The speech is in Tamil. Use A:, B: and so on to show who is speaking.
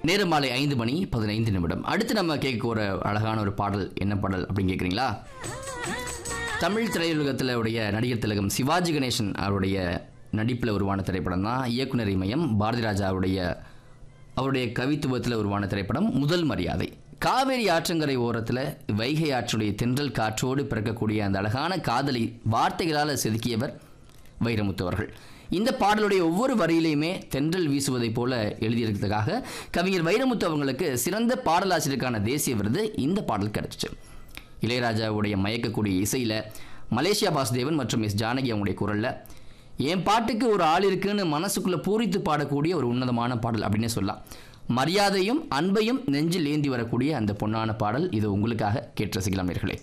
A: நேரம் மாலை ஐந்து மணி பதினைந்து நிமிடம் அடுத்து நம்ம கேட்க ஒரு அழகான ஒரு பாடல் என்ன பாடல் அப்படின்னு கேட்குறீங்களா தமிழ் திரையுலகத்தில் உடைய நடிகர் திலகம் சிவாஜி கணேசன் அவருடைய நடிப்பில் உருவான திரைப்படம் தான் இயக்குனர் இமயம் பாரதி ராஜா அவருடைய அவருடைய கவித்துவத்தில் உருவான திரைப்படம் முதல் மரியாதை காவேரி ஆற்றங்கரை ஓரத்தில் வைகை ஆற்றுடைய தென்றல் காற்றோடு பிறக்கக்கூடிய அந்த அழகான காதலை வார்த்தைகளால் செதுக்கியவர் வைரமுத்து அவர்கள் இந்த பாடலுடைய ஒவ்வொரு வரியிலையுமே தென்றல் வீசுவதைப் போல எழுதியிருக்கிறதுக்காக கவிஞர் வைரமுத்து அவங்களுக்கு சிறந்த பாடலாசிரியருக்கான தேசிய விருது இந்த பாடல் கிடைச்சிச்சு இளையராஜாவுடைய மயக்கக்கூடிய இசையில் மலேசியா வாசுதேவன் மற்றும் எஸ் ஜானகி அவங்களுடைய குரலில் என் பாட்டுக்கு ஒரு ஆள் இருக்குன்னு மனசுக்குள்ளே பூரித்து பாடக்கூடிய ஒரு உன்னதமான பாடல் அப்படின்னே சொல்லலாம் மரியாதையும் அன்பையும் நெஞ்சில் ஏந்தி வரக்கூடிய அந்த பொன்னான பாடல் இது உங்களுக்காக கேட்டு ரசிக்கலாம் நேர்களே